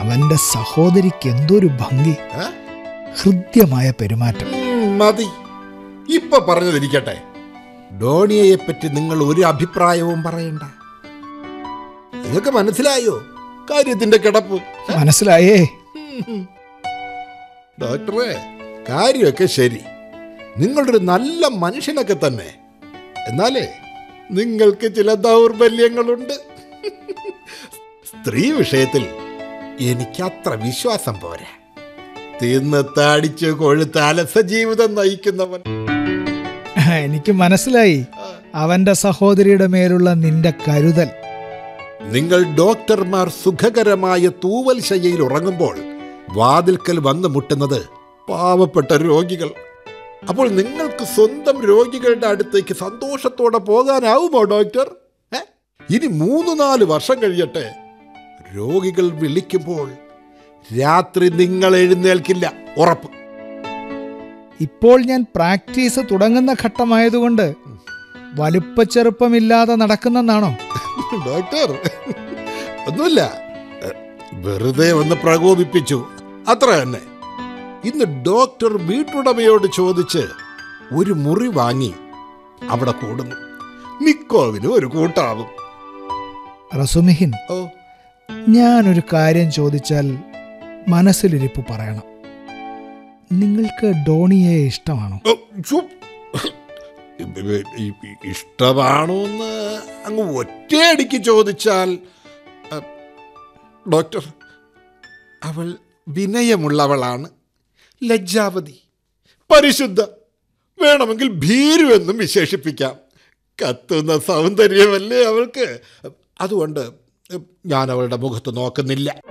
അവന്റെ സഹോദരിക്ക് എന്തൊരു ഭംഗി ഏ? ഹൃദ്യമായ പെരുമാറ്റം ഉം, മതി ഇപ്പൊ പറഞ്ഞതിരിക്കട്ടെ ഡോണിയയെ പറ്റി നിങ്ങൾ ഒരു അഭിപ്രായവും പറയണ്ട നിങ്ങൾക്ക് മനസ്സിലായോ കാര്യത്തിന്റെ കിടപ്പ് മനസ്സിലായേ ഡോക്ടറെ കാര്യമൊക്കെ ശരി നിങ്ങളൊരു നല്ല മനുഷ്യനൊക്കെ തന്നെ എന്നാലേ നിങ്ങൾക്ക് ചില ദൗർബല്യങ്ങളുണ്ട് സ്ത്രീ വിഷയത്തിൽ എനിക്കത്ര വിശ്വാസം പോരാ തിന്ന് താടിച്ച് കൊഴുത്ത് അലസ ജീവിതം നയിക്കുന്നവൻ എനിക്ക് മനസ്സിലായി അവന്റെ സഹോദരിയുടെ മേലുള്ള നിന്റെ കരുതൽ നിങ്ങൾ ഡോക്ടർമാർ സുഖകരമായ തൂവൽ ശയ്യയിൽ ഉറങ്ങുമ്പോൾ വാതിൽക്കൽ വന്നു മുട്ടുന്നത് പാവപ്പെട്ട രോഗികൾ അപ്പോൾ നിങ്ങൾക്ക് സ്വന്തം രോഗികളുടെ അടുത്തേക്ക് സന്തോഷത്തോടെ പോകാനാവുമോ ഡോക്ടർ ഏ? ഇനി മൂന്ന് നാല് വർഷം കഴിയട്ടെ രോഗികൾ വിളിക്കുമ്പോൾ രാത്രി നിങ്ങൾ എഴുന്നേൽക്കില്ല ഉറപ്പ് ഇപ്പോൾ ഞാൻ പ്രാക്ടീസ് തുടങ്ങുന്ന ഘട്ടമായതുകൊണ്ട് വലുപ്പച്ചെറുപ്പമില്ലാതെ നടക്കുന്നെന്നാണോ ഡോക്ടർ ഒന്നുമില്ല എ, വെറുതെ ഒന്ന് പ്രകോപിപ്പിച്ചു അത്ര തന്നെ ഇന്ന് ഡോക്ടർ വീട്ടുടമയോട് ചോദിച്ച് ഒരു മുറി വാങ്ങി അവിടെ കൂടുന്നു നിക്കോവിന് ഒരു കൂട്ടാവും റസുമിഹിൻ ഓ ഞാനൊരു കാര്യം ചോദിച്ചാൽ മനസ്സിലിരിപ്പ് പറയണം നിങ്ങൾക്ക് ഡോണിയെ ഇഷ്ടമാണോ ഓ, ഛു. ഈ- ഈ- ഇഷ്ടമാണോ എന്ന് അങ്ങ് ഒറ്റയടിക്ക് ചോദിച്ചാൽ അ, ഡോക്ടർ അവൾ വിനയമുള്ളവളാണ് ലജ്ജാവതി പരിശുദ്ധ വേണമെങ്കിൽ ഭീരു എന്നും വിശേഷിപ്പിക്കാം കത്തുന്ന സൗന്ദര്യമല്ലേ അവൾക്ക് അതുകൊണ്ട് ഞാൻ അവളുടെ മുഖത്ത് നോക്കുന്നില്ല